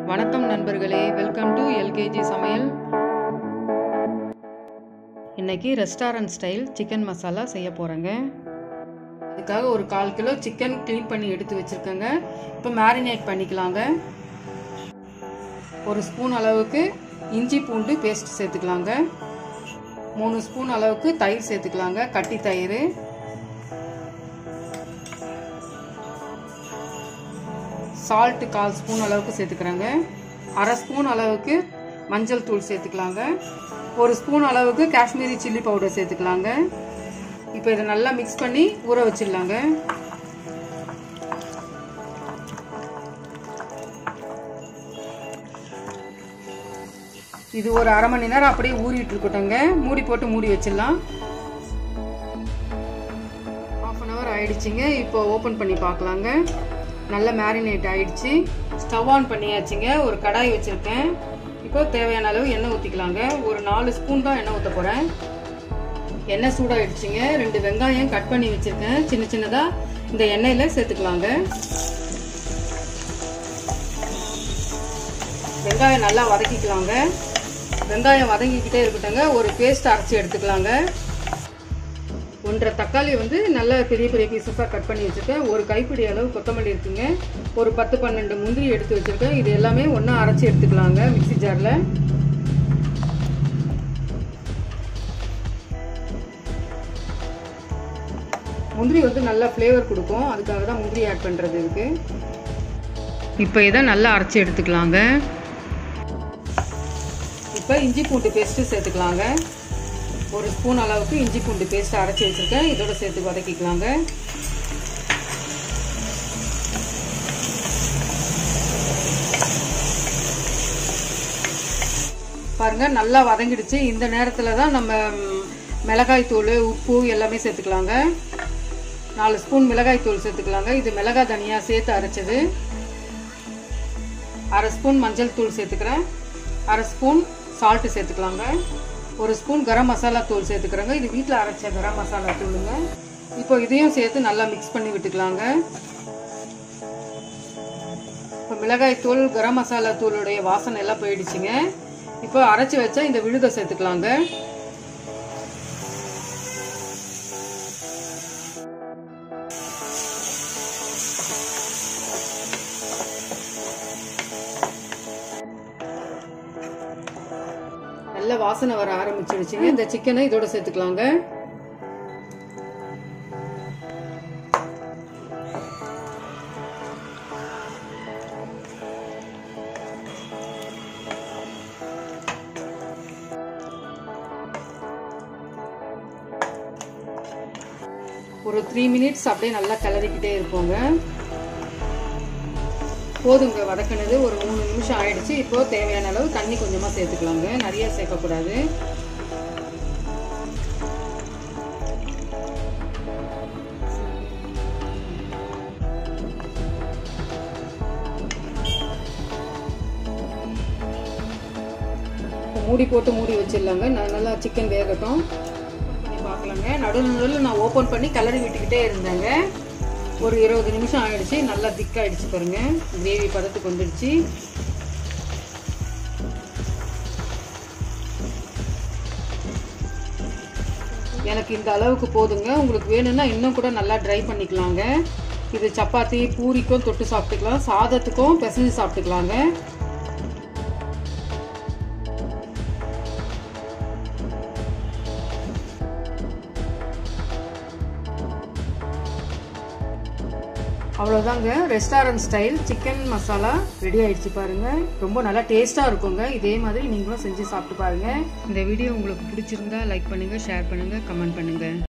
வணக்கம் நண்பர்களே welcome to LKG சமையல் இன்னைக்கு ரெஸ்டாரண்ட் ஸ்டைல் சிக்கன் மசாலா செய்ய போகிறேங்க அதுக்காக ஒரு கால் கிலோ சிக்கன் க்ளீன் பண்ணி எடுத்து வச்சுருக்கேங்க இப்போ மேரினேட் பண்ணிக்கலாங்க ஒரு ஸ்பூன் அளவுக்கு இஞ்சி பூண்டு பேஸ்ட் சேர்த்துக்கலாங்க மூணு ஸ்பூன் அளவுக்கு தயிர் சேர்த்துக்கலாங்க கட்டி தயிர் சால்ட்டு கால் ஸ்பூன் அளவுக்கு சேர்த்துக்கிறேங்க அரை ஸ்பூன் அளவுக்கு மஞ்சள் தூள் சேர்த்துக்கலாங்க ஒரு ஸ்பூன் அளவுக்கு காஷ்மீரி சில்லி பவுடர் சேர்த்துக்கலாங்க இப்போ இதை நல்லா மிக்ஸ் பண்ணி ஊற வச்சிடலாங்க இது ஒரு அரை மணி நேரம் அப்படியே ஊறிட்டு இருக்கட்டும்ங்க மூடி போட்டு மூடி வச்சிடலாம் ஆஃப் அன் ஹவர் ஆயிடுச்சுங்க இப்போ ஓப்பன் பண்ணி பார்க்கலாங்க நல்ல மேரினேட் ஆயிடுச்சு ஸ்டவ் ஆன் பண்ணியாச்சுங்க ஒரு கடாய் வச்சுருக்கேன் இப்போ தேவையான அளவு எண்ணெய் ஊற்றிக்கலாங்க ஒரு நாலு ஸ்பூன் தான் எண்ணெய் ஊற்ற போகிறேன் எண்ணெய் சூடாயிடுச்சுங்க ரெண்டு வெங்காயம் கட் பண்ணி வச்சுருக்கேன் சின்ன சின்னதாக இந்த எண்ணெயில் சேர்த்துக்கலாங்க வெங்காயம் நல்லா வதக்கிக்கலாங்க வெங்காயம் வதங்கிக்கிட்டே இருக்கட்டுங்க ஒரு பேஸ்ட் அரைச்சி எடுத்துக்கலாங்க ஒன்றரை தக்காளி வந்து நல்லா பெரிய பெரிய பீசஸாக கட் பண்ணி வச்சுருக்கேன் ஒரு கைப்பிடி அளவு கொத்தமல்லி இருக்குங்க ஒரு பத்து பன்னெண்டு முந்திரி எடுத்து வச்சுருக்கேன் இது எல்லாமே ஒன்றா அரைச்சி எடுத்துக்கலாங்க மிக்சி ஜாரில் முந்திரி வந்து நல்லா ஃப்ளேவர் கொடுக்கும் அதுக்காக தான் முந்திரி ஆட் பண்ணுறது இதுக்கு இப்போ இதை நல்லா அரைச்சி எடுத்துக்கலாங்க இப்போ இஞ்சி பூண்டு பேஸ்ட்டு சேர்த்துக்கலாங்க ஒரு ஸ்பூன் அளவுக்கு இஞ்சி பூண்டு பேஸ்ட் அரைச்சி வச்சுருக்கேன் இதோட சேர்த்து வதக்கிக்கலாங்க பாருங்க நல்லா வதங்கிடுச்சு இந்த நேரத்தில் தான் நம்ம மிளகாய் தூள் உப்பு எல்லாமே சேர்த்துக்கலாங்க நாலு ஸ்பூன் மிளகாய் தூள் சேர்த்துக்கலாங்க இது மிளகாய் தனியாக சேர்த்து அரைச்சது அரை ஸ்பூன் மஞ்சள் தூள் சேர்த்துக்கிறேன் அரை ஸ்பூன் சால்ட்டு சேர்த்துக்கலாங்க ஒரு ஸ்பூன் கரம் மசாலா தூள் சேர்த்துக்கிறேங்க இது வீட்டில் அரைச்ச கரம் மசாலா தூளுங்க இப்போ இதையும் சேர்த்து நல்லா மிக்ஸ் பண்ணி விட்டுக்கலாங்க இப்போ மிளகாய் தூள் கரம் மசாலா தூளுடைய வாசனை எல்லாம் போயிடுச்சுங்க இப்போ அரைச்சி வச்சா இந்த விழுதை சேர்த்துக்கலாங்க நல்ல வாசனை வர ஆரம்பிச்சிடுச்சுங்க இந்த சிக்கனை இதோட சேர்த்துக்கலாங்க ஒரு த்ரீ மினிட்ஸ் அப்படியே நல்லா கிளறிக்கிட்டே இருப்போங்க போதுங்க வதக்கினது ஒரு மூணு நிமிஷம் ஆயிடுச்சு இப்போ தேவையான அளவு தண்ணி கொஞ்சமாக சேர்த்துக்கலாங்க நிறைய சேர்க்கக்கூடாது மூடி போட்டு மூடி வச்சிடலாங்க நல்லா சிக்கன் வேகட்டும் பண்ணி பார்க்கலாங்க நடுவில் நடுவில் நான் ஓப்பன் பண்ணி கலரி விட்டுக்கிட்டே இருந்தேங்க ஒரு இருபது நிமிஷம் ஆயிடுச்சு நல்லா திக்காயிடுச்சு பாருங்க கிரேவி பதத்துக்கு வந்துடுச்சு எனக்கு இந்த அளவுக்கு போதுங்க உங்களுக்கு வேணும்னா இன்னும் கூட நல்லா ட்ரை பண்ணிக்கலாங்க இது சப்பாத்தி பூரிக்கும் தொட்டு சாப்பிட்டுக்கலாம் சாதத்துக்கும் பிசைஞ்சு சாப்பிட்டுக்கலாங்க அவ்வளோதாங்க restaurant style chicken masala ready ஆயிடுச்சு பாருங்க ரொம்ப நல்லா டேஸ்ட்டாக இருக்குங்க இதே மாதிரி நீங்களும் செஞ்சு சாப்பிட்டு பாருங்க இந்த வீடியோ உங்களுக்கு பிடிச்சிருந்தா லைக் பண்ணுங்க ஷேர் பண்ணுங்க கமெண்ட் பண்ணுங்க